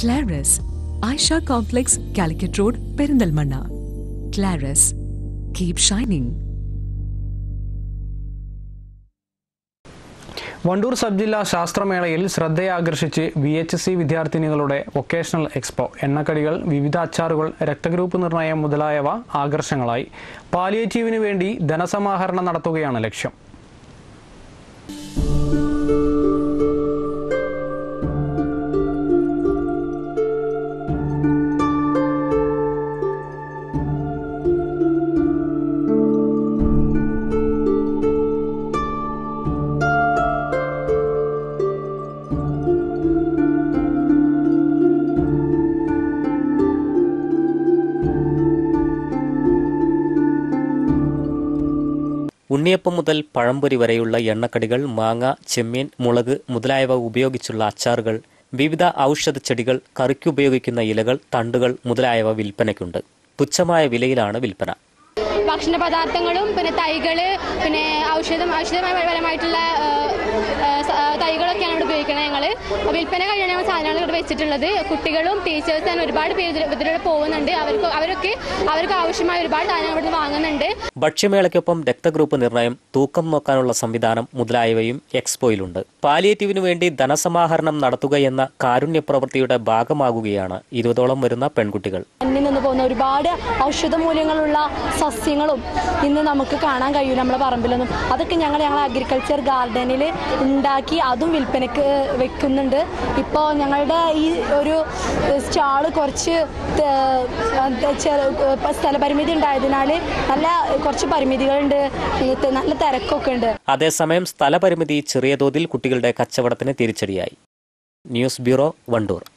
Claris, Aisha Complex, Calicut Road, Perindalmanna. Claris, keep shining. Wandoor sub ജില്ലാ ശാസ്ത്രമേളയിൽ ശ്രദ്ധയാകർഷിച്ച് V H C വിദ്യാർത്ഥിനികളുടെ vocational expo എണ്ണക്കടികൾ വിവിധ അച്ചാറുകൾ രക്തഗ്രൂപ്പ് നിർണയം മുതലായവ ആകർഷങ്ങളായി പാലിയേറ്റീവിന് വേണ്ടി ധനസമാഹരണം നടത്തുകയാണ് ലക്ഷ്യം ഉണ്ണിയപ്പം മുതൽ പഴംപൊരി വരെയുള്ള എണ്ണക്കടികൾ മാങ്ങ ചെമ്മീൻ മുളക് മുതലായവ ഉപയോഗിച്ചുള്ള അച്ചാറുകൾ വിവിധ ഔഷധ ചെടികൾ കറിക്കുപയോഗിക്കുന്ന ഇലകൾ തണ്ടുകൾ മുതലായവ വിൽപ്പനയ്ക്കുണ്ട് തുച്ഛമായ വിലയിലാണ് വിൽപ്പന ഭക്ഷണ പദാർത്ഥങ്ങളും പിന്നെ തൈകള് പിന്നെ ഔഷധം ഔഷധപരമായിട്ടുള്ള തൈകളൊക്കെയാണ് ഇവിടെ ഉപയോഗിക്കുന്നത് ഞങ്ങൾ വിൽപ്പന കഴിയാണ് ഞങ്ങൾ സാധനങ്ങൾ ഇവിടെ വെച്ചിട്ടുള്ളത് കുട്ടികളും ടീച്ചേഴ്സ് തന്നെ ഒരുപാട് പേര് ഇതിൽ- ഇതിലൂടെ പോകുന്നുണ്ട് അവർക്ക് അവരൊക്കെ അവർക്ക് ആവശ്യമായ ഒരുപാട് സാധനങ്ങൾ ഇവിടുന്ന് വാങ്ങുന്നുണ്ട് ഭക്ഷ്യമേളയ്ക്കൊപ്പം രക്തഗ്രൂപ്പ് നിർണയം തൂക്കം നോക്കാനുള്ള സംവിധാനം മുതലായവയും എക്സ്പോയിലുണ്ട് പാലിയേറ്റീവിനു വേണ്ടി ധനസമാഹരണം നടത്തുകയെന്ന കാരുണ്യ പ്രവൃത്തിയുടെ ഭാഗമാകുകയാണ് ഇരുപതോളം വരുന്ന പെൺകുട്ടികൾ അന്യം നിന്ന് പോകുന്ന ഒരുപാട് ഔഷധ മൂല്യങ്ങളുള്ള സസ്യങ്ങളും ഇന്ന് നമുക്ക് കാണാൻ കഴിയും നമ്മളെ പറമ്പിലൊന്നും അതൊക്കെ ഞങ്ങൾ ഞങ്ങൾ അഗ്രികൾച്ചർ ഗാർഡനിൽ ഉണ്ടാക്കി അതും വിൽപ്പനക്ക് വെക്കുന്നുണ്ട് ഇപ്പോൾ ഞങ്ങളുടെ ഈ ഒരു സ്റ്റാള് കുറച്ച് ത- ചെറു- ഇപ്പൊ സ്ഥലപരിമിതി ഉണ്ടായതിനാൽ നല്ല കുറച്ച് പരിമിതികളുണ്ട് ഇത് നല്ല തിരക്കൊക്കെ ഉണ്ട് അതേസമയം സ്ഥലപരിമിതി ചെറിയ തോതിൽ കുട്ടികളുടെ കച്ചവടത്തിന് തിരിച്ചടിയായി ന്യൂസ് ബ്യൂറോ വണ്ടൂർ